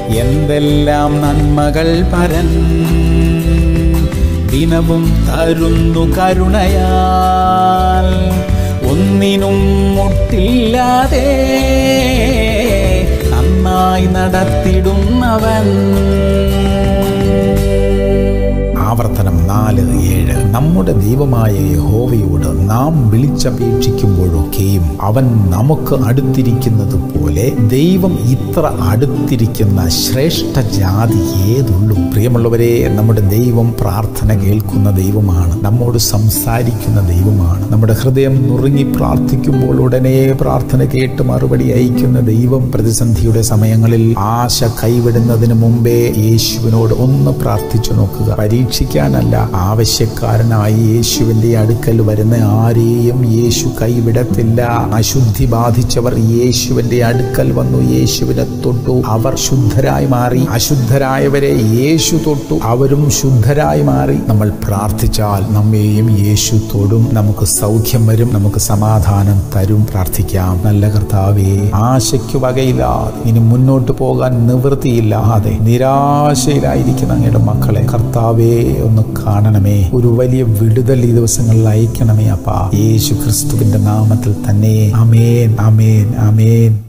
എന്തെല്ലാം നന്മകൾ പരൻ ദിനവും തരുന്നു കരുണയാൽ ഒന്നിനും മുട്ടില്ലാതെ നന്നായി നടത്തിടുന്നവൻ ആവർത്തനം നാല് ഏഴ് നമ്മുടെ ദൈവമായ യഹോവയോട് നാം വിളിച്ചപേക്ഷിക്കുമ്പോഴൊക്കെയും അവൻ നമുക്ക് അടുത്തിരിക്കുന്നത് പോലെ ദൈവം ഇത്ര അടുത്തിരിക്കുന്ന ശ്രേഷ്ഠ ജാതി ഏതുള്ളൂ പ്രിയമുള്ളവരെ നമ്മുടെ ദൈവം പ്രാർത്ഥന കേൾക്കുന്ന ദൈവമാണ് നമ്മോട് സംസാരിക്കുന്ന ദൈവമാണ് നമ്മുടെ ഹൃദയം നുറുങ്ങി പ്രാർത്ഥിക്കുമ്പോൾ ഉടനെ പ്രാർത്ഥന കേട്ട് മറുപടി അയക്കുന്ന ദൈവം പ്രതിസന്ധിയുടെ സമയങ്ങളിൽ ആശ കൈവിടുന്നതിന് മുമ്പേ യേശുവിനോട് ഒന്ന് പ്രാർത്ഥിച്ചു നോക്കുക പരീക്ഷിക്കാനല്ല ആവശ്യക്കാരനായി യേശുവിന്റെ അടുക്കൽ വരുന്ന ആരെയും യേശു കൈവിടത്തില്ല അശുദ്ധി ബാധിച്ചവർ യേശുവിന്റെ അടുക്കൽ വന്നു യേശുവിനെ തൊട്ടു അവർ ശുദ്ധരായി മാറി അശുദ്ധരായവരെ യേശു തൊട്ടു അവരും ശുദ്ധരായി മാറി നമ്മൾ പ്രാർത്ഥിച്ചാൽ നമ്മെയും യേശു തൊടും നമുക്ക് സൗഖ്യം വരും നമുക്ക് സമാധാനം തരും പ്രാർത്ഥിക്കാം നല്ല കർത്താവേ ആശയ്ക്ക് വകയില്ലാതെ ഇനി മുന്നോട്ട് പോകാൻ നിവൃത്തിയില്ലാതെ നിരാശയിലായിരിക്കുന്ന അങ്ങയുടെ മക്കളെ കർത്താവേ ഒന്ന് കാണണമേ ഒരു വലിയ വിടുതൽ ഈ ദിവസങ്ങളിൽ അയക്കണമേ അപ്പാ യേശു ക്രിസ്തുവിന്റെ നാമത്തിൽ തന്നെ അമേൻ അമേൻ അമേൻ